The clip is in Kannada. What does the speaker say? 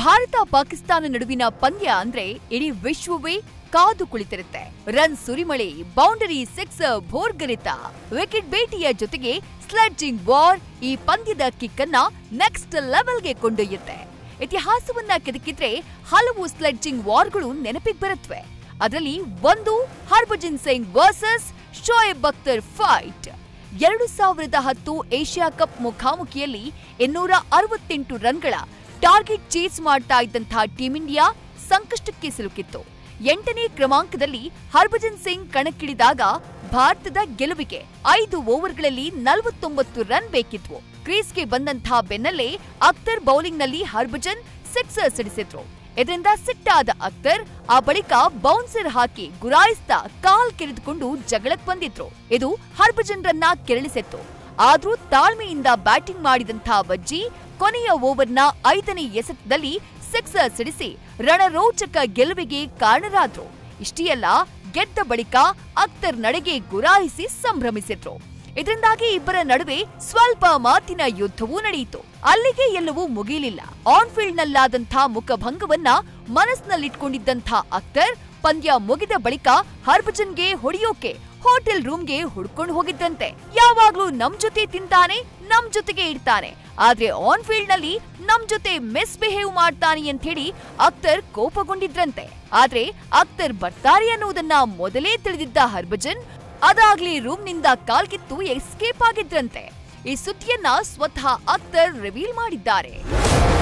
ಭಾರತ ಪಾಕಿಸ್ತಾನ ನಡುವಿನ ಪಂದ್ಯ ಅಂದ್ರೆ ಇಡೀ ವಿಶ್ವವೇ ಕಾದು ಕುಳಿತಿರುತ್ತೆ ರನ್ ಸುರಿಮಳೆ ಬೌಂಡರಿ ಸಿಕ್ಸರ್ ಭೋರ್ಗರಿತ ವಿಕೆಟ್ ಬೇಟೆಯ ಜೊತೆಗೆ ಸ್ಲೆಡ್ಜಿಂಗ್ ವಾರ್ ಈ ಪಂದ್ಯದ ಕಿಕ್ ಅನ್ನ ನೆಕ್ಸ್ಟ್ ಲೆವೆಲ್ಗೆ ಕೊಂಡೊಯ್ಯುತ್ತೆ ಇತಿಹಾಸವನ್ನ ಕೆದಕಿದ್ರೆ ಹಲವು ಸ್ಲೆಡ್ಜಿಂಗ್ ವಾರ್ಗಳು ನೆನಪಿಗೆ ಬರುತ್ತವೆ ಅದರಲ್ಲಿ ಒಂದು ಹರ್ಭಜನ್ ಸಿಂಗ್ ವರ್ಸಸ್ ಶೋಯಬ್ ಅಖ್ತರ್ ಫೈಟ್ ಎರಡು ಸಾವಿರದ ಹತ್ತು ಏಷ್ಯಾ ಕಪ್ ಮುಖಾಮುಖಿಯಲ್ಲಿ ಇನ್ನೂರ ಅರವತ್ತೆಂಟು ರನ್ಗಳ ಟಾರ್ಗೆಟ್ ಚೇಸ್ ಮಾಡ್ತಾ ಇದ್ದಂತಹ ಟೀಂ ಇಂಡಿಯಾ ಸಂಕಷ್ಟಕ್ಕೆ ಸಿಲುಕಿತ್ತು ಎಂಟನೇ ಕ್ರಮಾಂಕದಲ್ಲಿ ಹರ್ಭಜನ್ ಸಿಂಗ್ ಕಣಕ್ಕಿಳಿದಾಗ ಭಾರತದ ಗೆಲುವಿಗೆ ಐದು ಓವರ್ಗಳಲ್ಲಿ ನಲವತ್ತೊಂಬತ್ತು ರನ್ ಬೇಕಿದ್ವು ಕ್ರೀಸ್ಗೆ ಬಂದಂತಹ ಬೆನ್ನಲ್ಲೇ ಅಖ್ತರ್ ಬೌಲಿಂಗ್ನಲ್ಲಿ ಹರ್ಭಜನ್ ಸಿಕ್ಸರ್ ಸಿಡಿಸಿದ್ರು ಇದರಿಂದ ಸಿಟ್ಟಾದ ಅಖ್ತರ್ ಆ ಬಳಿಕ ಬೌನ್ಸರ್ ಹಾಕಿ ಗುರಾಯಿಸ್ತಾ ಕಾಲ್ ಕೆರೆದುಕೊಂಡು ಜಗಳಕ್ ಬಂದಿದ್ರು ಇದು ಹರ್ಭಜನ್ರನ್ನ ಕೆರಳಿಸಿತ್ತು ಆದ್ರೂ ತಾಳ್ಮೆಯಿಂದ ಬ್ಯಾಟಿಂಗ್ ಮಾಡಿದಂಥ ವಜ್ಜಿ ಕೊನೆಯ ಓವರ್ನ ಐದನೇ ಎಸೆತದಲ್ಲಿ ಸಿಕ್ಸರ್ ಸಿಡಿಸಿ ರಣರೋಚಕ ಗೆಲುವಿಗೆ ಕಾರಣರಾದ್ರು ಇಷ್ಟೇ ಅಲ್ಲ ಗೆದ್ದ ಬಳಿಕ ಅಖ್ತರ್ ನಡೆಗೆ ಗುರಾಯಿಸಿ ಸಂಭ್ರಮಿಸಿದ್ರು ಇದರಿಂದಾಗಿ ಇಬ್ಬರ ನಡುವೆ ಸ್ವಲ್ಪ ಮಾತಿನ ಯುದ್ಧವೂ ನಡೆಯಿತು ಅಲ್ಲಿಗೆ ಎಲ್ಲವೂ ಮುಗಿಯಲಿಲ್ಲ ಆನ್ ಫೀಲ್ಡ್ ನಲ್ಲಾದಂಥ ಮುಖಭಂಗವನ್ನ ಮನಸ್ಸಿನಲ್ಲಿಟ್ಕೊಂಡಿದ್ದಂಥ ಅಖ್ತರ್ ಪಂದ್ಯ ಮುಗಿದ ಬಳಿಕ ಹರ್ಭಜನ್ಗೆ ಹೊಡೆಯೋಕೆ ಹೋಟೆಲ್ ರೂಮ್ಗೆ ಹುಡ್ಕೊಂಡು ಹೋಗಿದ್ದಂತೆ ಯಾವಾಗ್ಲೂ ನಮ್ ಜೊತೆ ತಿಂತಾನೆ ನಮ್ ಜೊತೆಗೆ ಇಡ್ತಾನೆ ಆದ್ರೆ ಆನ್ ಫೀಲ್ಡ್ ನಲ್ಲಿ ನಮ್ ಜೊತೆ ಮಿಸ್ಬಿಹೇವ್ ಮಾಡ್ತಾನೆ ಅಂತ ಹೇಳಿ ಅಖ್ತರ್ ಕೋಪಗೊಂಡಿದ್ರಂತೆ ಆದ್ರೆ ಅಖ್ತರ್ ಬರ್ತಾರೆ ಅನ್ನೋದನ್ನ ಮೊದಲೇ ತಿಳಿದಿದ್ದ ಹರ್ಭಜನ್ ಅದಾಗ್ಲಿ ರೂಮ್ನಿಂದ ಕಾಲ್ಕಿತ್ತು ಎಸ್ಕೇಪ್ ಆಗಿದ್ರಂತೆ ಈ ಸುದ್ದಿಯನ್ನ ಸ್ವತಃ ಅಖ್ತರ್ ರಿವೀಲ್ ಮಾಡಿದ್ದಾರೆ